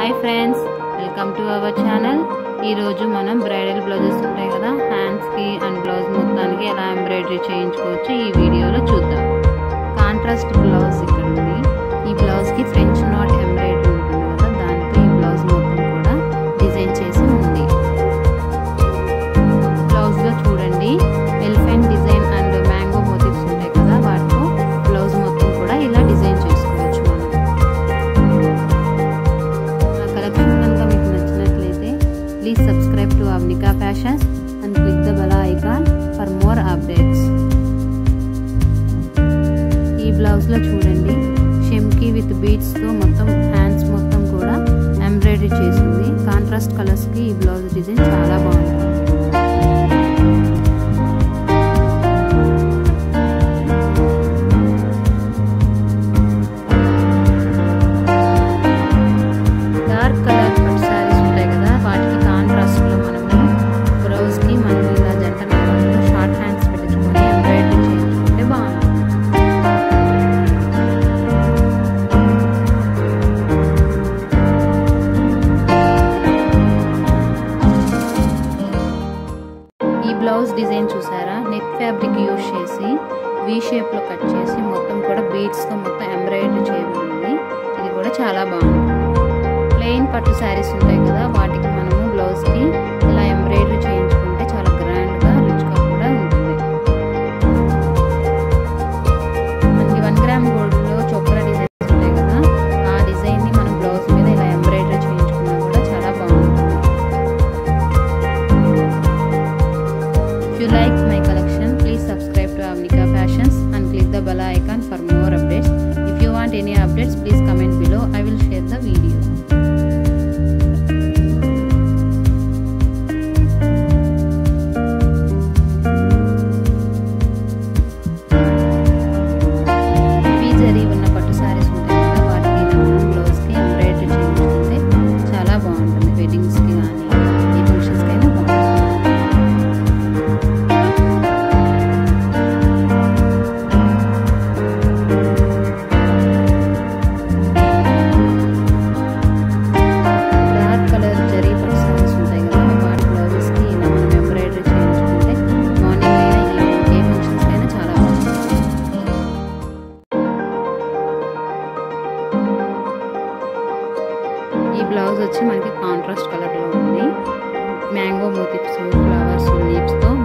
Hi friends welcome to our channel ఈరోజు మనం bridal blouses ఉంటాయి కదా హ్యాండ్స్కి అండ్ బ్లౌజ్ మొత్తానికి ఎలా ఎంబ్రాయిడరీ చేయించుకోవచ్చు ఈ వీడియోలో చూద్దాం కాంట్రాస్ట్ బ్లౌజ్ ఇక్కడ ఉంది ఈ బ్లౌజ్కి ఫ్రెంచ్ నాట్ ఎంబ్రాయిడరీ ఉంటుంది కదా దాంతో ఈ బ్లౌజ్ మొత్తం కూడా డిజైన్ చేసి ఉంది బ్లౌజ్లో చూడండి elephant design and mango motifs ఉంటాయి కదా వాటితో బ్లౌజ్ మొత్తం కూడా ఇలా డిజైన్ చేసుకోవచ్చు మనం నా కలెక్షన్ కనుక మీకు నచ్చినట్లయితే please subscribe to Avanika fashions and click the bell icon for more updates ఈ బ్లౌజ్లో చూడండి షెమ్కి విత్ బీడ్స్తో మొత్తం హ్యాండ్స్ మొత్తం కూడా ఎంబ్రాయిడరీ చేసింది కాంట్రాస్ట్ కలర్స్కి ఈ బ్లౌజ్ డిజైన్ చాలా బాగుంటుంది డార్క్ కలర్ పట్టు శారీస్ ఉంటాయి కదా వాటికి కాంట్రాస్ట్లో మనము బ్లౌజ్కి మనం ఇలా జంట నారాలతో షార్ట్ హ్యాండ్స్ పెట్టించుకొని ఎంబ్రాయిడరీ చేయించుకుంటే బాగుంటుంది ఈ బ్లౌజ్ డిజైన్ చూసారా నెట్ ఫ్యాబ్రిక్ యూజ్ చేసి వీ షేప్లో కట్ చేసి మొత్తం కూడా బీడ్స్తో మొత్తం ఎంబ్రాయిడరీ చేయబడింది ఇది కూడా చాలా బాగుంటుంది ప్లెయిన్ పట్టు శారీస్ ఉంటాయి కదా వాటికి మనము బ్లౌజ్కి ఇలా ఎంబ్రాయిడరీ చేయించుకుంటే చాలా గ్రాండ్గా రిచ్గా కూడా ఉంటుంది మనకి వన్ గ్రామ్ గోల్డ్లో చొక్రా డిజైన్స్ ఉంటాయి కదా ఆ డిజైన్ని మనం బ్లౌజ్ మీద ఇలా ఎంబ్రాయిడరీ చేయించుకున్నా కూడా చాలా బాగుంటుంది If you like my collection, please subscribe to Avnika Fashions and click the bell icon for more updates. If you want any updates, please comment below. I will share the video. ఇవి జరీ ఉన్న పట్టు సారీస్ ఉంటాయి కదా వాటికి ఇలా మనం బ్లౌజ్కి embroidery చేయించుకుంటే చాలా బాగుంటుంది వెడ్డింగ్స్కి కానీ ఏ ఫంక్షన్స్కి అయినా బాగుంటుంది డార్క్ కలర్ జరీ పట్టు సారీస్ ఉంటాయి కదా వాటి బ్లౌజెస్కి ఇలా మనం ఎంబ్రాయిడరీ చేయించుకుంటే మార్నింగ్ అయినా ఈవినింగ్ ఏ ఫంక్షన్స్కి అయినా చాలా బాగుంటుంది ఈ బ్లౌజ్ వచ్చి మనకి కాంట్రాస్ట్ కలర్లో ఉంది మ్యాంగో మోటివ్స్ ఫ్లవర్స్ లీవ్స్తో